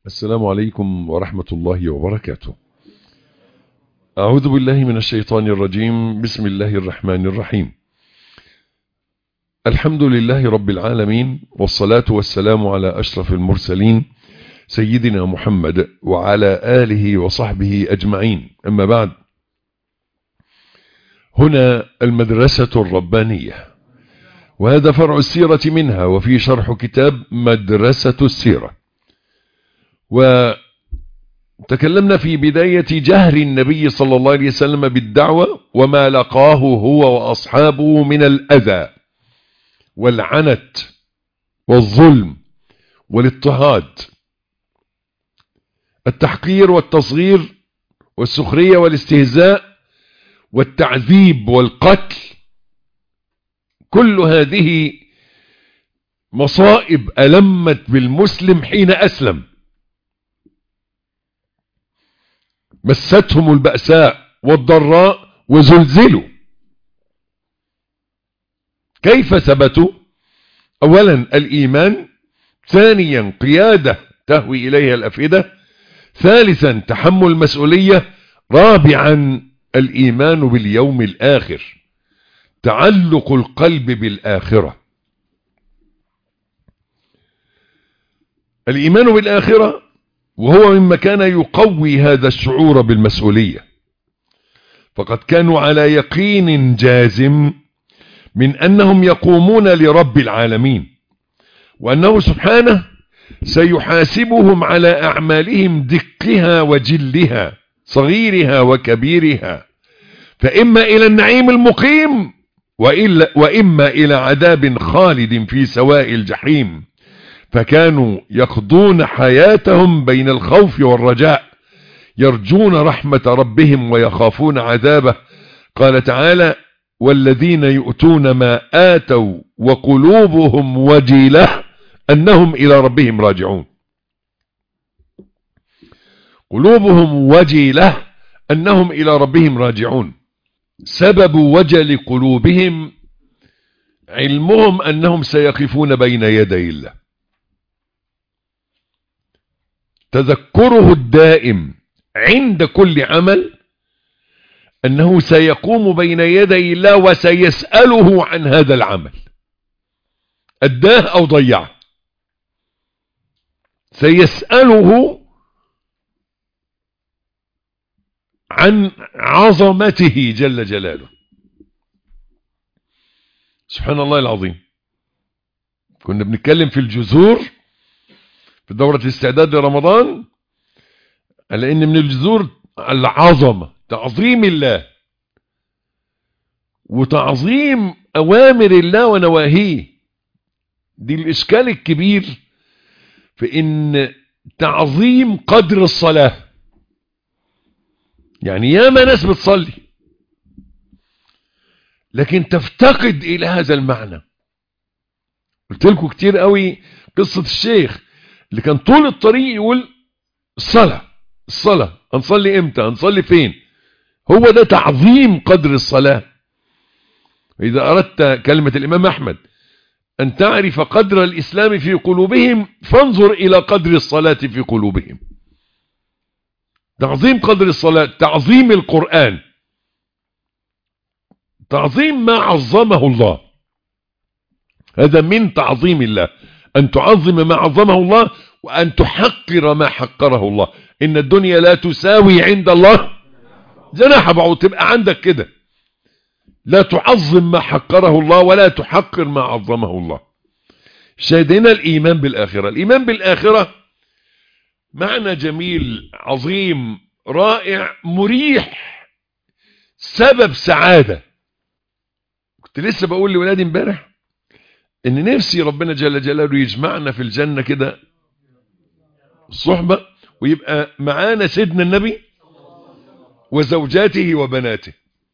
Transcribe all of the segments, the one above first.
السلام عليكم ورحمة الله وبركاته أعوذ بالله من الشيطان الرجيم بسم الله الرحمن الرحيم الحمد لله رب العالمين والصلاة والسلام على أشرف المرسلين سيدنا محمد وعلى آله وصحبه أجمعين أما بعد هنا المدرسة الربانية وهذا فرع السيرة منها وفي شرح كتاب مدرسة السيرة وتكلمنا في بداية جهر النبي صلى الله عليه وسلم بالدعوة وما لقاه هو وأصحابه من الأذى والعنت والظلم والاضطهاد التحقير والتصغير والسخرية والاستهزاء والتعذيب والقتل كل هذه مصائب ألمت بالمسلم حين أسلم مستهم البأساء والضراء وزلزلوا كيف ثبتوا أولا الإيمان ثانيا قيادة تهوي إليها الأفئدة ثالثا تحمل مسؤولية رابعا الإيمان باليوم الآخر تعلق القلب بالآخرة الإيمان بالآخرة وهو مما كان يقوي هذا الشعور بالمسؤولية فقد كانوا على يقين جازم من أنهم يقومون لرب العالمين وأنه سبحانه سيحاسبهم على أعمالهم دقها وجلها صغيرها وكبيرها فإما إلى النعيم المقيم وإلا وإما إلى عذاب خالد في سواء الجحيم فكانوا يقضون حياتهم بين الخوف والرجاء يرجون رحمة ربهم ويخافون عذابه قال تعالى والذين يؤتون ما آتوا وقلوبهم وجيلة أنهم إلى ربهم راجعون قلوبهم وجيلة أنهم إلى ربهم راجعون سبب وجل قلوبهم علمهم أنهم سيقفون بين يدي الله تذكره الدائم عند كل عمل أنه سيقوم بين يدي الله وسيسأله عن هذا العمل أداه أو ضيعه سيسأله عن عظمته جل جلاله سبحان الله العظيم كنا بنتكلم في الجذور في دورة الاستعداد لرمضان على ان من الجذور العظمة تعظيم الله وتعظيم اوامر الله ونواهيه دي الاشكال الكبير في ان تعظيم قدر الصلاة يعني ياما ناس بتصلي لكن تفتقد الى هذا المعنى قلت لكم كتير قوي قصة الشيخ اللي كان طول الطريق يقول الصلاة الصلاة هنصلي امتى هنصلي فين هو ده تعظيم قدر الصلاة إذا أردت كلمة الإمام أحمد أن تعرف قدر الإسلام في قلوبهم فانظر إلى قدر الصلاة في قلوبهم تعظيم قدر الصلاة تعظيم القرآن تعظيم ما عظمه الله هذا من تعظيم الله أن تعظم ما عظمه الله وأن تحقر ما حقره الله إن الدنيا لا تساوي عند الله جناح بعوض تبقى عندك كده لا تعظم ما حقره الله ولا تحقر ما عظمه الله الشاهد هنا الإيمان بالآخرة الإيمان بالآخرة معنى جميل عظيم رائع مريح سبب سعادة كنت لسه بقول لولادي امبارح ان نفسي ربنا جل جلاله يجمعنا في الجنة كده الصحبة ويبقى معانا سيدنا النبي وزوجاته وبناته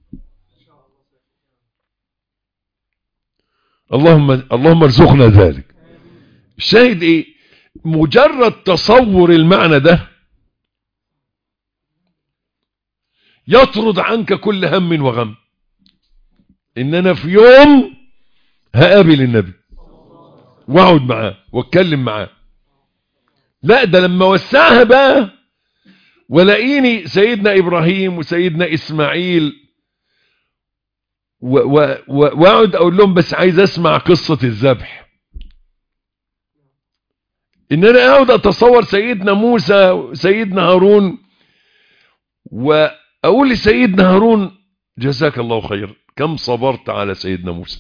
اللهم اللهم ارزقنا ذلك الشاهد ايه مجرد تصور المعنى ده يطرد عنك كل هم وغم ان انا في يوم هقابل النبي واقعد معاه واتكلم معاه لا ده لما وسعها بقى ولاقيني سيدنا ابراهيم وسيدنا اسماعيل واقعد اقول لهم بس عايز اسمع قصة الذبح ان انا اقعد اتصور سيدنا موسى وسيدنا هارون واقول لسيدنا هارون جزاك الله خير كم صبرت على سيدنا موسى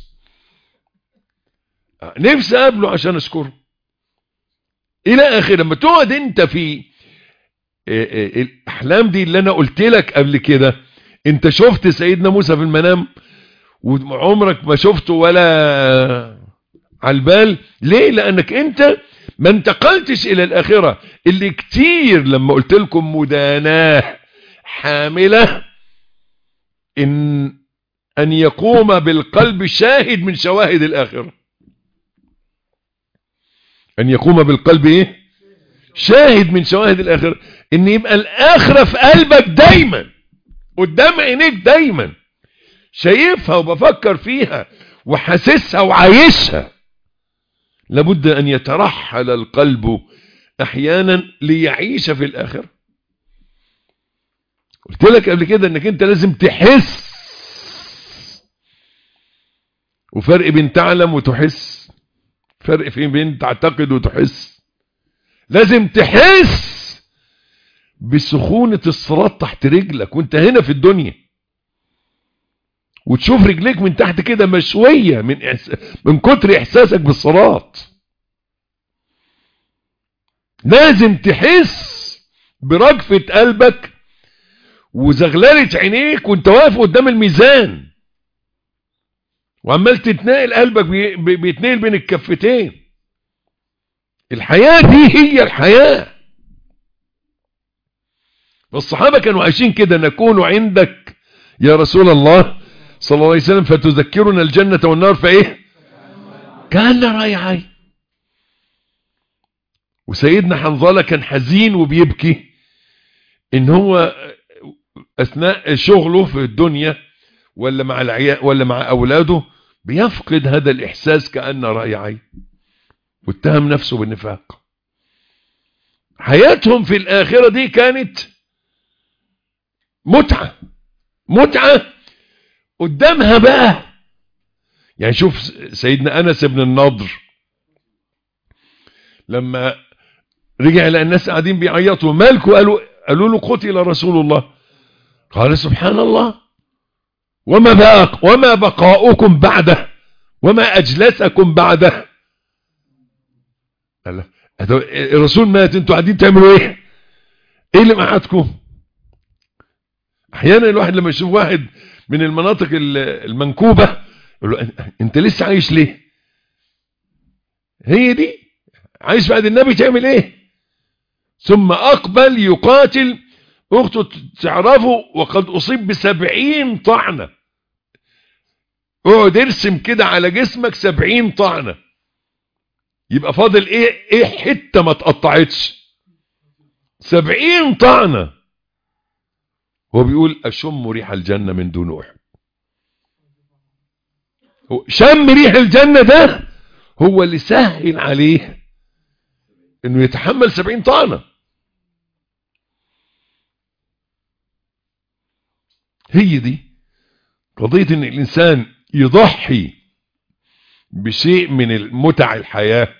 نفسي اقابله عشان اشكره الى اخر لما تقعد انت في الاحلام دي اللي انا قلت لك قبل كده انت شفت سيدنا موسى في المنام وعمرك ما شفته ولا على البال ليه لانك انت ما انتقلتش الى الاخره اللي كتير لما قلت لكم مداناه حامله ان ان يقوم بالقلب شاهد من شواهد الاخره ان يقوم بالقلب ايه شاهد من شواهد الاخره ان يبقى الاخره في قلبك دايما قدام عينيك دايما شايفها وبفكر فيها وحاسسها وعايشها لابد ان يترحل القلب احيانا ليعيش في الاخره قلت لك قبل كده انك انت لازم تحس وفرق بين تعلم وتحس فرق فين بين تعتقد وتحس لازم تحس بسخونة الصراط تحت رجلك وانت هنا في الدنيا وتشوف رجليك من تحت كده مشوية من, إحس... من كتر احساسك بالصراط لازم تحس برجفة قلبك وزغللة عينيك وانت واقف قدام الميزان وعمال تتنقل قلبك بي... بيتنقل بين الكفتين الحياة دي هي الحياة والصحابة كانوا عايشين كده نكون عندك يا رسول الله صلى الله عليه وسلم فتذكرنا الجنة والنار فايه كان راي عين وسيدنا حنظلة كان حزين وبيبكي ان هو اثناء شغله في الدنيا ولا مع العياء ولا مع اولاده بيفقد هذا الاحساس كأن رأي عين واتهم نفسه بالنفاق حياتهم في الاخرة دي كانت متعة متعة قدامها بقى يعني شوف سيدنا أنس بن النضر لما رجع لقى الناس قاعدين بيعيطوا مالكوا قالوا قالوا له قتل رسول الله قال سبحان الله وما باق وما بقاؤكم بعده وما أجلسكم بعده قال الرسول مات انتوا قاعدين تعملوا ايه ايه اللي معادكم احيانا الواحد لما يشوف واحد من المناطق المنكوبة يقول له انت لسه عايش ليه هي دي عايش بعد النبي تعمل ايه ثم اقبل يقاتل اخته تعرفه وقد اصيب بسبعين طعنة اقعد ارسم كده على جسمك سبعين طعنة يبقى فاضل ايه ايه حتة ما تقطعتش سبعين طعنة هو بيقول اشم ريح الجنة من دون احد شم ريح الجنة ده هو اللي سهل عليه انه يتحمل سبعين طعنة هي دي قضية ان الانسان يضحي بشيء من المتع الحياة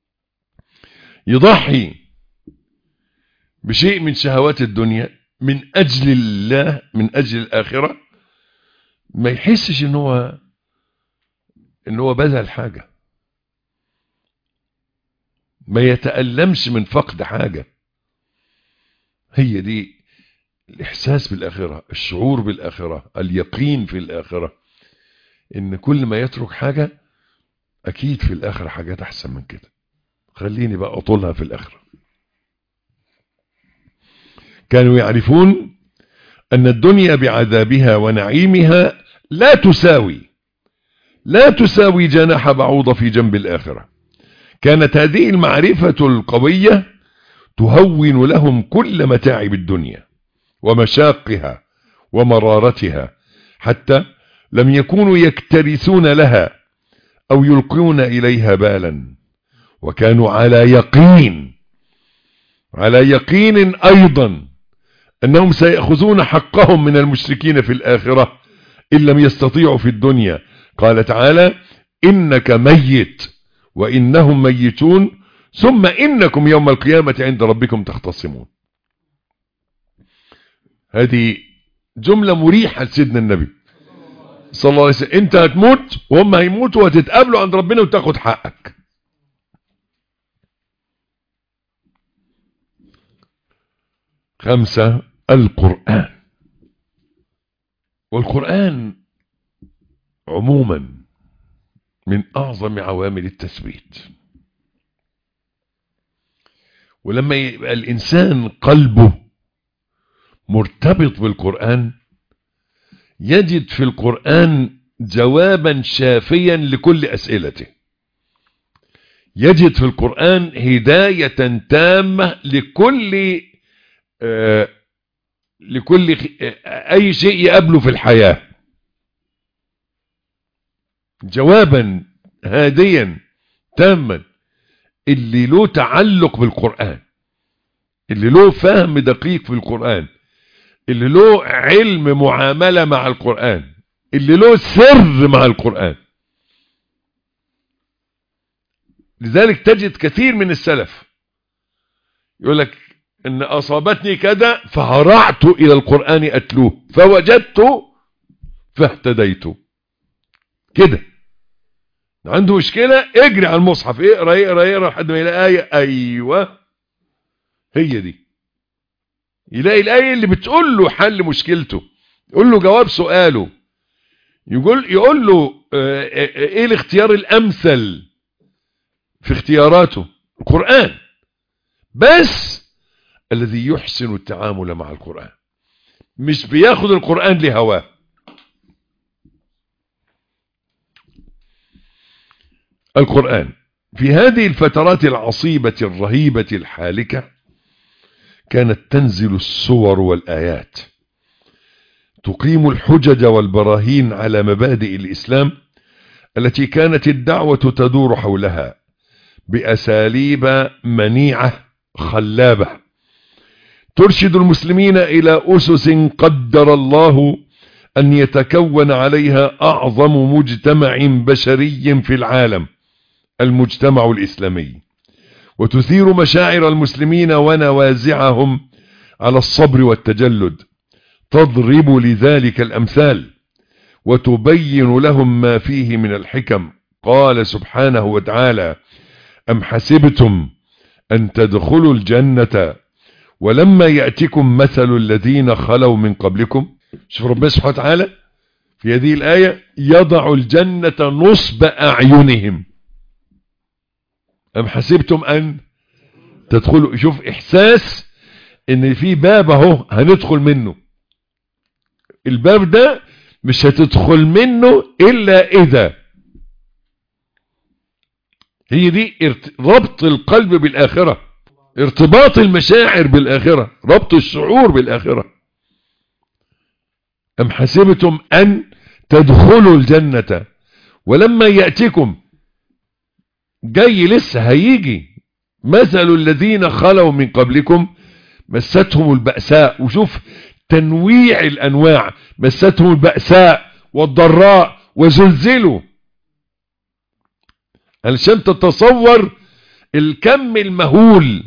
يضحي بشيء من شهوات الدنيا من اجل الله من اجل الاخرة ما يحسش ان هو ان هو بذل حاجة ما يتألمش من فقد حاجة هي دي الاحساس بالاخرة الشعور بالاخرة اليقين في الاخرة ان كل ما يترك حاجة اكيد في الاخرة حاجات احسن من كده خليني بقى اطولها في الاخرة كانوا يعرفون ان الدنيا بعذابها ونعيمها لا تساوي لا تساوي جناح بعوضة في جنب الآخرة كانت هذه المعرفة القوية تهون لهم كل متاعب الدنيا ومشاقها ومرارتها حتى لم يكونوا يكترثون لها أو يلقون إليها بالا وكانوا على يقين على يقين أيضا أنهم سيأخذون حقهم من المشركين في الآخرة إن لم يستطيعوا في الدنيا قال تعالى إنك ميت وإنهم ميتون ثم إنكم يوم القيامة عند ربكم تختصمون هذه جملة مريحة لسيدنا النبي صلى الله عليه وسلم انت هتموت وهم هيموتوا وهتتقابلوا عند ربنا وتاخد حقك خمسة القرآن والقرآن عموما من أعظم عوامل التثبيت ولما يبقى الإنسان قلبه مرتبط بالقرآن يجد في القرآن جوابا شافيا لكل أسئلته يجد في القرآن هداية تامة لكل آه لكل آه أي شيء يقابله في الحياة جوابا هاديا تاما اللي له تعلق بالقرآن اللي له فهم دقيق في القرآن اللي له علم معاملة مع القرآن اللي له سر مع القرآن لذلك تجد كثير من السلف يقول لك ان اصابتني كذا فهرعت الى القرآن اتلوه فوجدت فاهتديت كده عنده مشكلة اجري على المصحف اقرا اقرا اقرا لحد ما يلاقي آية ايوه هي دي يلاقي الآية اللي بتقول له حل مشكلته يقول له جواب سؤاله يقول يقول له ايه الاختيار الامثل في اختياراته القرآن بس الذي يحسن التعامل مع القرآن مش بياخد القرآن لهواه القرآن في هذه الفترات العصيبة الرهيبة الحالكة كانت تنزل الصور والآيات تقيم الحجج والبراهين على مبادئ الإسلام التي كانت الدعوة تدور حولها بأساليب منيعة خلابة ترشد المسلمين إلى أسس قدر الله أن يتكون عليها أعظم مجتمع بشري في العالم المجتمع الإسلامي وتثير مشاعر المسلمين ونوازعهم على الصبر والتجلد تضرب لذلك الأمثال وتبين لهم ما فيه من الحكم قال سبحانه وتعالى أم حسبتم أن تدخلوا الجنة ولما يأتكم مثل الذين خلوا من قبلكم شوف ربنا سبحانه وتعالى في هذه الآية يضع الجنة نصب أعينهم أم حسبتم أن تدخلوا شوف إحساس إن في باب أهو هندخل منه الباب ده مش هتدخل منه إلا إذا هي دي ربط القلب بالآخرة ارتباط المشاعر بالآخرة ربط الشعور بالآخرة أم حسبتم أن تدخلوا الجنة ولما يأتكم جاي لسه هيجي مثل الذين خلوا من قبلكم مستهم البأساء وشوف تنويع الأنواع مستهم البأساء والضراء وزلزلوا علشان تتصور الكم المهول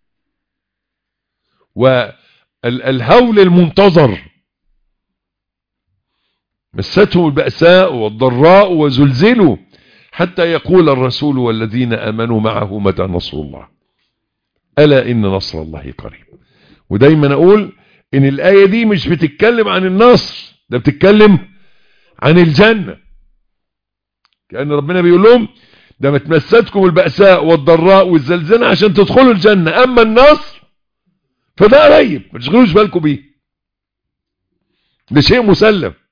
والهول المنتظر مستهم البأساء والضراء وزلزلوا حتى يقول الرسول والذين آمنوا معه متى نصر الله ألا إن نصر الله قريب ودايما أقول إن الآية دي مش بتتكلم عن النصر ده بتتكلم عن الجنة كأن ربنا بيقول لهم ده ما تمستكم البأساء والضراء والزلزلة عشان تدخلوا الجنة أما النصر فده قريب ما تشغلوش بالكم بيه ده شيء مسلم